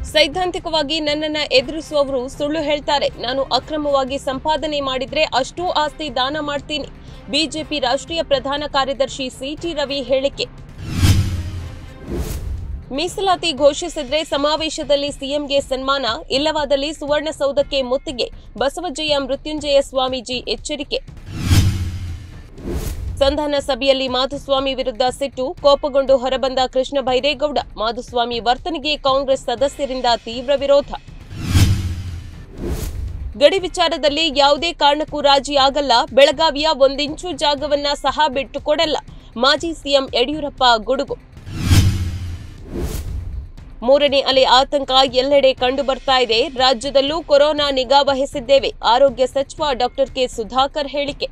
ಸೈದ್ಧಾಂತಿಕವಾಗಿ ನನ್ನನ್ನ ಎದುರಿಸುವವರು ಸುಳ್ಳು ಹೇಳ್ತಾರೆ ನಾನು ಅಕ್ರಮವಾಗಿ ಸಂಪಾದನೆ ಮಾಡಿದ್ರೆ ಅಷ್ಟೂ ಆಸ್ತಿ ದಾನ ಮಾಡ್ತೀನಿ ಬಿಜೆಪಿ ರಾಷ್ಟ್ರೀಯ ಪ್ರಧಾನ ಕಾರ್ಯದರ್ಶಿ ಸಿಟಿ ರವಿ ಹೇಳಿಕೆ ಮೀಸಲಾತಿ ಘೋಷಿಸಿದ್ರೆ ಸಮಾವೇಶದಲ್ಲಿ ಸಿಎಂಗೆ ಸನ್ಮಾನ ಇಲ್ಲವಾದಲ್ಲಿ ಸುವರ್ಣಸೌಧಕ್ಕೆ ಮುತ್ತಿಗೆ ಬಸವಜಯ ಮೃತ್ಯುಂಜಯ ಸ್ವಾಮೀಜಿ ಎಚ್ಚರಿಕೆ ಸಂಧಾನ ಸಭೆಯಲ್ಲಿ ಮಾಧುಸ್ವಾಮಿ ವಿರುದ್ಧ ಸಿಟ್ಟು ಕೋಪಗೊಂಡು ಹೊರಬಂದ ಕೃಷ್ಣ ಬೈರೇಗೌಡ ಮಾಧುಸ್ವಾಮಿ ವರ್ತನೆಗೆ ಕಾಂಗ್ರೆಸ್ ಸದಸ್ಯರಿಂದ ತೀವ್ರ ವಿರೋಧ ಗಡಿ ವಿಚಾರದಲ್ಲಿ ಯಾವುದೇ ಕಾರಣಕ್ಕೂ ರಾಜಿ ಆಗಲ್ಲ ಬೆಳಗಾವಿಯ ಒಂದಿಂಚು ಜಾಗವನ್ನ ಸಹ ಬಿಟ್ಟುಕೊಡಲ್ಲ ಮಾಜಿ ಸಿಎಂ ಯಡಿಯೂರಪ್ಪ ಗುಡುಗು ಮೂರನೇ ಅಲೆ ಆತಂಕ ಎಲ್ಲೆಡೆ ಕಂಡು ಬರ್ತಾ ಇದೆ ರಾಜ್ಯದಲ್ಲೂ ಕೊರೋನಾ ನಿಗಾ ವಹಿಸಿದ್ದೇವೆ ಆರೋಗ್ಯ ಸಚಿವ ಡಾಕ್ಟರ್ ಕೆ ಸುಧಾಕರ್ ಹೇಳಿಕೆ